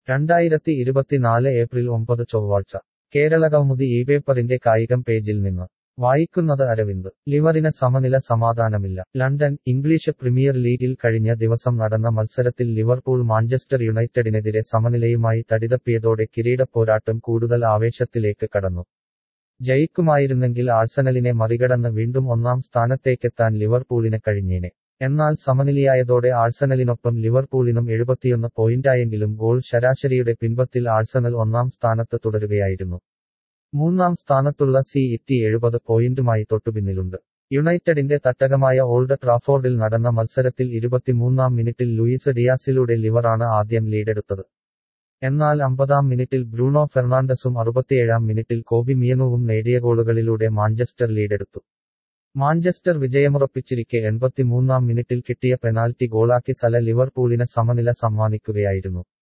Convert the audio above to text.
രണ്ടായിരത്തി ഇരുപത്തിനാല് ഏപ്രിൽ ഒമ്പത് ചൊവ്വാഴ്ച കേരളകൗമുദി ഈ പേപ്പറിന്റെ കായികം പേജിൽ നിന്ന് വായിക്കുന്നത് അരവിന്ദ് ലിവറിന് സമനില സമാധാനമില്ല ലണ്ടൻ ഇംഗ്ലീഷ് പ്രീമിയർ ലീഗിൽ കഴിഞ്ഞ ദിവസം നടന്ന മത്സരത്തിൽ ലിവർപൂൾ മാഞ്ചസ്റ്റർ യുണൈറ്റഡിനെതിരെ സമനിലയുമായി തടിതപ്പിയതോടെ കിരീടപ്പോരാട്ടം കൂടുതൽ ആവേശത്തിലേക്ക് കടന്നു ജയിക്കുമായിരുന്നെങ്കിൽ ആഴ്സണലിനെ മറികടന്ന് വീണ്ടും ഒന്നാം സ്ഥാനത്തേക്കെത്താൻ ലിവർപൂളിന് കഴിഞ്ഞേനെ എന്നാൽ സമനിലയായതോടെ ആഴ്സണലിനൊപ്പം ലിവർപൂളിനും എഴുപത്തിയൊന്ന് പോയിന്റായെങ്കിലും ഗോൾ ശരാശരിയുടെ പിൻപത്തിൽ ആഴ്സണൽ ഒന്നാം സ്ഥാനത്ത് തുടരുകയായിരുന്നു മൂന്നാം സ്ഥാനത്തുള്ള സി ഇറ്റി എഴുപത് പോയിന്റുമായി തൊട്ടുപിന്നിലുണ്ട് യുണൈറ്റഡിന്റെ തട്ടകമായ ഓൾഡ് ട്രാഫോർഡിൽ നടന്ന മത്സരത്തിൽ ഇരുപത്തിമൂന്നാം മിനിറ്റിൽ ലൂയിസ് ഡിയാസിലൂടെ ലിവറാണ് ആദ്യം ലീഡെടുത്തത് എന്നാൽ അമ്പതാം മിനിറ്റിൽ ബ്രൂണോ ഫെർണാണ്ടസും അറുപത്തിയേഴാം മിനിറ്റിൽ കോബി മിയനുവും നേടിയ ഗോളുകളിലൂടെ മാഞ്ചസ്റ്റർ ലീഡെടുത്തു മാഞ്ചസ്റ്റർ വിജയമുറപ്പിച്ചിരിക്കെ എൺപത്തിമൂന്നാം മിനിറ്റിൽ കിട്ടിയ പെനാൽറ്റി ഗോളാക്കി സല ലിവർപൂളിന് സമനില സമ്മാനിക്കുകയായിരുന്നു